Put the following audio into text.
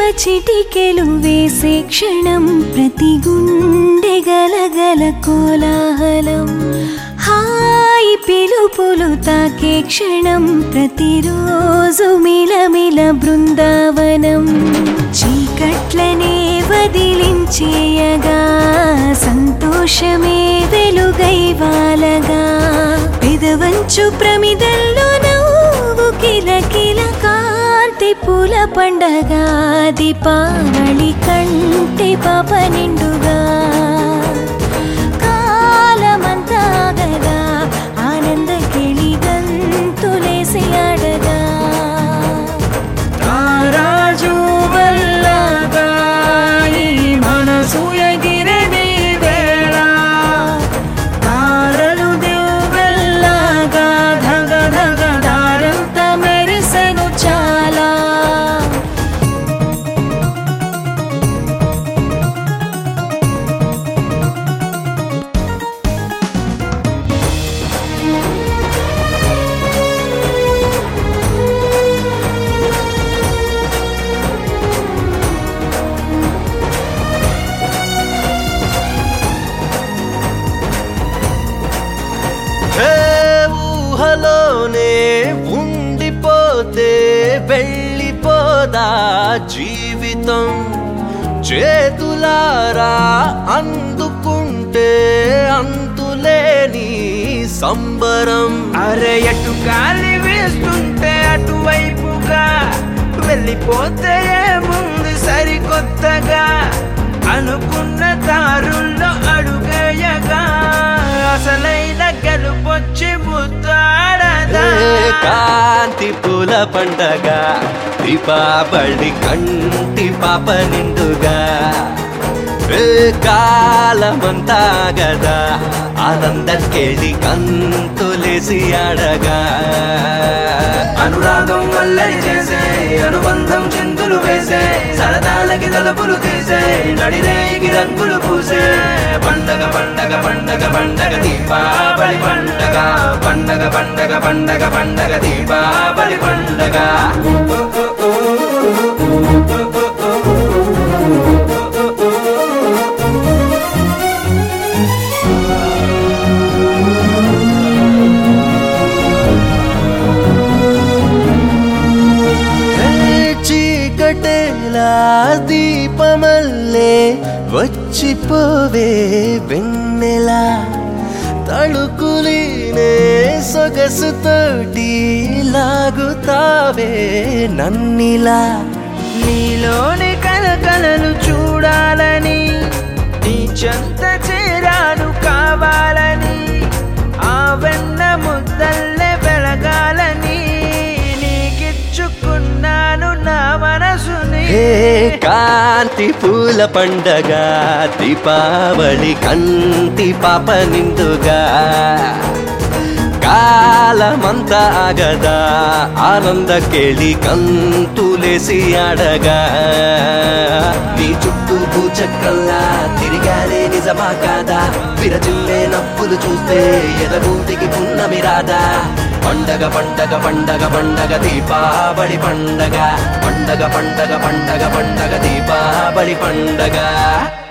చిటికెలు వేసే క్షణం ప్రతి గుండె గలగల కోలాహలం హాయి పిలుపులు తాకే క్షణం ప్రతిరోజు మిలమిల బృందావనం చీకట్లనే వదిలించేయగా సంతోషమే వెలుగై వాలగా పెదవంచు ప్రమిదల్లో నవ్వు కిలకిల కాంతి పూల పండగ దీపావళి కంటి పాప నిండుగా కాలమంతా గదా ఆనంద కిళి గంతులేసి ఆడగా తారాజు వల్లగా ఈ మనసు ఎగిరని వేళ తారలు దివ్వెల్లగా ధగ ధగ దారంత మెరిసెను చాలా హే ఊహలోనే ఉండిపోతే వెళ్ళిపోదా జీవితం చేతులారా అందుకుంటే అంతులేని సంబరం అరే ఎటు గాలి వేస్తుంటే అటువైపుగా వెళ్ళిపోతే ముందు సరికొత్తగా అనుకున్న దారుల్లో అడుగేయగా అసలైన గెలుపొచ్చి ముద్దాడదా ఏ కాంతి పూల పండగ దీపావళి కంటి పాప నిండుగా ఏ కాలమంతా గదా ఆనందం కేళి కంతులేసి ఆడగా అనురాగం వల్లరి చేసే అనుబంధం చిందులు వేసే సరదాలకి తలుపులు తీసే నడిరేగి రంగులు పూసే పండగ పండగ పండగ పండగ దీపావళి పండగ పండగ పండగ పండగ పండగ దీపావళి పండగ ఏ చీకటేలా దీపమల్లే వచ్చిపోవే వెన్నెలా తళుకులీనే సొగసుతోటి లాగుతావే నన్నిలా నీలోని కలకలలు చూడాలని నీ చెంత చేరాను కావాలని ఆ వెన్న ముద్దల్లే వెలగాలని నీకిచ్చుకున్నాను నా మనసుని హే కాంతి పూల పండగ దీపావళి కంటి పాప నిండుగా కాలమంతా ఆగదా ఆనంద కేళి కంతులేసి ఆడగా నీ చుట్టూ పూచక్కల్లా తిరిగానే నిజమా కాదా విరచిల్లే నవ్వులు చూస్తే ఎదగూటికి పున్నమి రాదా పండగ పండగ పండగ పండగ దీపావళి పండగ పండగ పండగ పండగ పండగ దీపావళి పండగ